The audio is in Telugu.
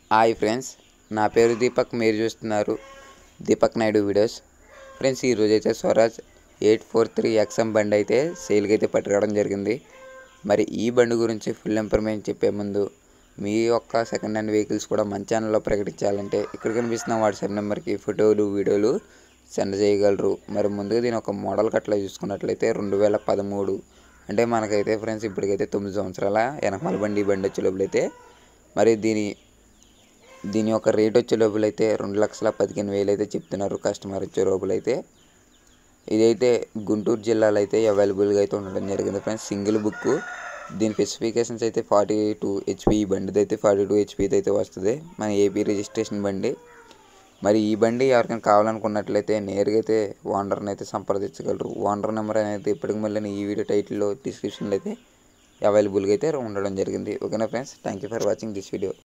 హాయ్ ఫ్రెండ్స్ నా పేరు దీపక్ మీరు చూస్తున్నారు దీపక్ నాయుడు వీడియోస్ ఫ్రెండ్స్ ఈరోజు అయితే Swaraj eight four three XM బండి అయితే సేల్కి అయితే పట్టుకోవడం జరిగింది మరి ఈ బండి గురించి ఫుల్ ఇన్ఫర్మేషన్ చెప్పే ముందు మీ యొక్క సెకండ్ హ్యాండ్ వెహికల్స్ కూడా మన ఛానల్లో ప్రకటించాలంటే ఇక్కడ కనిపిస్తున్న వాట్సాప్ నెంబర్కి ఫోటోలు వీడియోలు సెండ్ చేయగలరు మరి ముందుగా దీని ఒక మోడల్ కట్లా చూసుకున్నట్లయితే రెండు వేల పదమూడు అంటే మనకైతే ఫ్రెండ్స్ ఇప్పటికైతే తొమ్మిది సంవత్సరాల వెనకమాల బండి ఈ బండి వచ్చే లోపలైతే మరి దీని దీని యొక్క రేట్ వచ్చే లోపలైతే రెండు లక్షల పదిహేను వేలు అయితే చెప్తున్నారు కస్టమర్ వచ్చే లోపలైతే ఇదైతే గుంటూరు జిల్లాలో అయితే అవైలబుల్గా అయితే ఉండడం జరిగింది ఫ్రెండ్స్ సింగిల్ బుక్ దీని స్పెసిఫికేషన్స్ అయితే ఫార్టీ టూ హెచ్పి ఈ బండిది అయితే ఫార్టీ టూ హెచ్పిది అయితే వస్తుంది మన ఏపీ రిజిస్ట్రేషన్ బండి మరి ఈ బండి ఎవరికైనా కావాలనుకున్నట్లయితే నేరుగా అయితే ఓనర్ని అయితే సంప్రదించగలరు ఓనర్ నెంబర్ అనేది ఇప్పటికి మళ్ళీ ఈ వీడియో టైటిల్లో డిస్క్రిప్షన్లో అయితే అవైలబుల్గా అయితే ఉండడం జరిగింది ఓకేనా friends thank you for watching this video